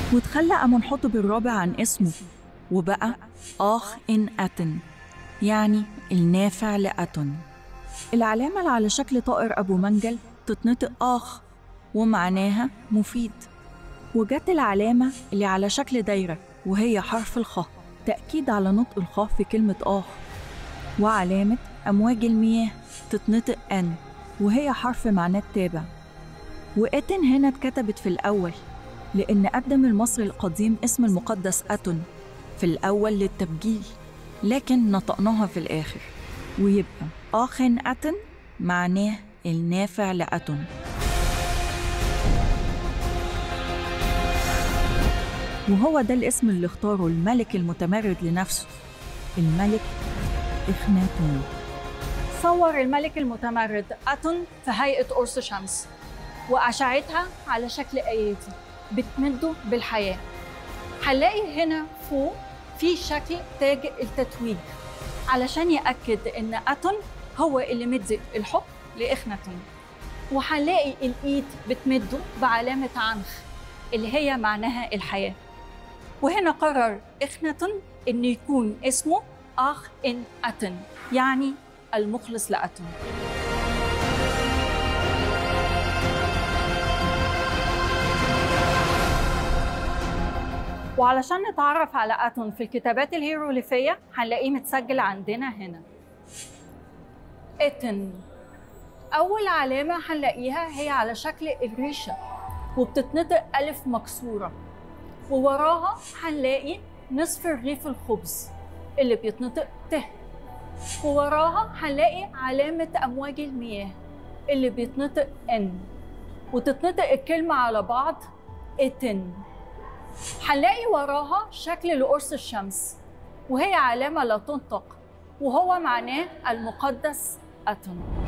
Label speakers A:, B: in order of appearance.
A: وتخلى أمنحتب الرابع عن اسمه وبقى آخ إن أتن يعني النافع لأتن العلامة اللي على شكل طائر أبو منجل تتنطق آخ ومعناها مفيد وجت العلامة اللي على شكل دايرة وهي حرف الخاء تأكيد على نطق الخاء في كلمة آخ وعلامة أمواج المياه تتنطق أن وهي حرف معناه التابع وأتن هنا اتكتبت في الأول لأن قدم المصري القديم اسم المقدس أتن في الأول للتبجيل لكن نطقناها في الآخر ويبقى آخن أتن معناه النافع لأتن وهو ده الاسم اللي اختاره الملك المتمرد لنفسه الملك إخناتون
B: صور الملك المتمرد أتون في هيئة قرص شمس وأشعتها على شكل أيادي بتمده بالحياة هنلاقي هنا فوق في شكل تاج التتويج علشان يأكد إن أتون هو اللي مدي الحكم لإخناتون وهنلاقي الإيد بتمده بعلامة عنخ اللي هي معناها الحياة وهنا قرر إخناتون إنه يكون اسمه أخ إن أتن يعني المخلص لأتون وعلشان نتعرف على أتون في الكتابات الهيروغليفية هنلاقيه متسجل عندنا هنا إتن أول علامة هنلاقيها هي على شكل الريشة وبتتنطق ألف مكسورة ووراها هنلاقي نصف رغيف الخبز اللي بيتنطق ت ووراها هنلاقي علامة أمواج المياه اللي بيتنطق إن وتتنطق الكلمة على بعض إتن هنلاقي وراها شكل لقرص الشمس وهي علامة لا تنطق وهو معناه المقدس أتون